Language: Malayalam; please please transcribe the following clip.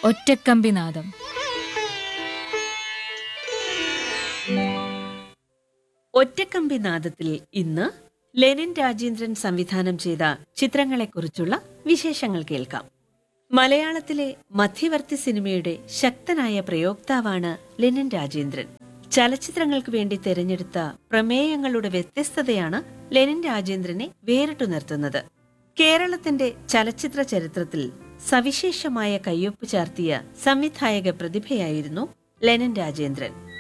ഒറ്റക്കമ്പിനാദം ഒറ്റക്കമ്പി നാദത്തിൽ ഇന്ന് ലെനിൻ രാജേന്ദ്രൻ സംവിധാനം ചെയ്ത ചിത്രങ്ങളെക്കുറിച്ചുള്ള വിശേഷങ്ങൾ കേൾക്കാം മലയാളത്തിലെ മധ്യവർത്തി സിനിമയുടെ ശക്തനായ പ്രയോക്താവാണ് ലെനിൻ രാജേന്ദ്രൻ ചലച്ചിത്രങ്ങൾക്ക് വേണ്ടി തിരഞ്ഞെടുത്ത പ്രമേയങ്ങളുടെ വ്യത്യസ്തതയാണ് ലെനിൻ രാജേന്ദ്രനെ വേറിട്ടു നിർത്തുന്നത് കേരളത്തിന്റെ ചലച്ചിത്ര ചരിത്രത്തിൽ സവിശേഷമായ കയ്യൊപ്പ് ചാർത്തിയ സംവിധായക പ്രതിഭയായിരുന്നു ലെനിൻ രാജേന്ദ്രൻ